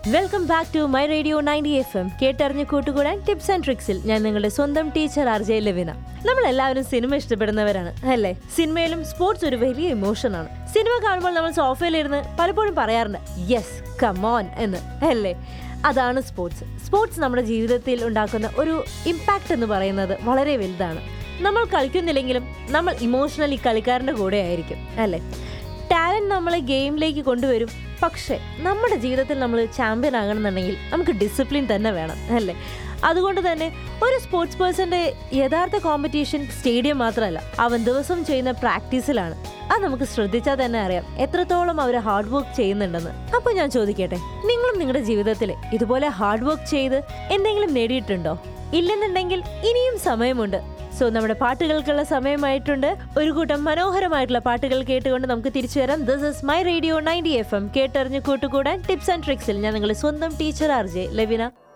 welcome back to my radio ninety F M കേട്ടറിഞ്ഞ് കൂട്ടുകൂടാൻ tips and ട്രിക്സിൽ ഞാൻ നിങ്ങളുടെ സ്വന്തം ടീച്ചർ ആർ ജെ ലവിന നമ്മൾ എല്ലാവരും സിനിമ ഇഷ്ടപ്പെടുന്നവരാണ് അല്ലേ സിനിമയിലും സ്പോർട്സ് ഒരു വലിയ ഇമോഷനാണ് സിനിമ കാണുമ്പോൾ നമ്മൾ സോഫയിലിരുന്ന് പലപ്പോഴും പറയാറുണ്ട് യെസ് കമോൺ എന്ന് അല്ലേ അതാണ് സ്പോർട്സ് സ്പോർട്സ് നമ്മുടെ ജീവിതത്തിൽ ഉണ്ടാക്കുന്ന ഒരു ഇമ്പാക്റ്റ് എന്ന് പറയുന്നത് വളരെ വലുതാണ് നമ്മൾ കളിക്കുന്നില്ലെങ്കിലും നമ്മൾ ഇമോഷണലി കളിക്കാരൻ്റെ കൂടെ ആയിരിക്കും അല്ലേ ടാലൻറ്റ് നമ്മളെ ഗെയിമിലേക്ക് കൊണ്ടുവരും പക്ഷേ നമ്മുടെ ജീവിതത്തിൽ നമ്മൾ ചാമ്പ്യൻ ആകണമെന്നുണ്ടെങ്കിൽ നമുക്ക് ഡിസിപ്ലിൻ തന്നെ വേണം അല്ലേ അതുകൊണ്ട് തന്നെ ഒരു സ്പോർട്സ് പേഴ്സന്റെ യഥാർത്ഥ കോമ്പറ്റീഷൻ സ്റ്റേഡിയം മാത്രമല്ല അവൻ ദിവസം ചെയ്യുന്ന പ്രാക്ടീസിലാണ് അത് നമുക്ക് ശ്രദ്ധിച്ചാൽ തന്നെ അറിയാം എത്രത്തോളം അവർ ഹാർഡ് വർക്ക് ചെയ്യുന്നുണ്ടെന്ന് അപ്പോൾ ഞാൻ ചോദിക്കട്ടെ നിങ്ങളും നിങ്ങളുടെ ജീവിതത്തിൽ ഇതുപോലെ ഹാർഡ് വർക്ക് ചെയ്ത് എന്തെങ്കിലും നേടിയിട്ടുണ്ടോ ഇല്ലെന്നുണ്ടെങ്കിൽ ഇനിയും സമയമുണ്ട് സോ നമ്മുടെ പാട്ടുകൾക്കുള്ള സമയമായിട്ടുണ്ട് ഒരു കൂട്ടം മനോഹരമായിട്ടുള്ള പാട്ടുകൾ കേട്ടുകൊണ്ട് നമുക്ക് തിരിച്ചു വരാം this is my radio ninety F M കേട്ടറിഞ്ഞ് കൂട്ടുകൂടാൻ ടിപ്സ് ആൻഡ് ട്രിക്സിൽ ഞാൻ നിങ്ങളുടെ സ്വന്തം ടീച്ചർ ആർ ജെ ലവിന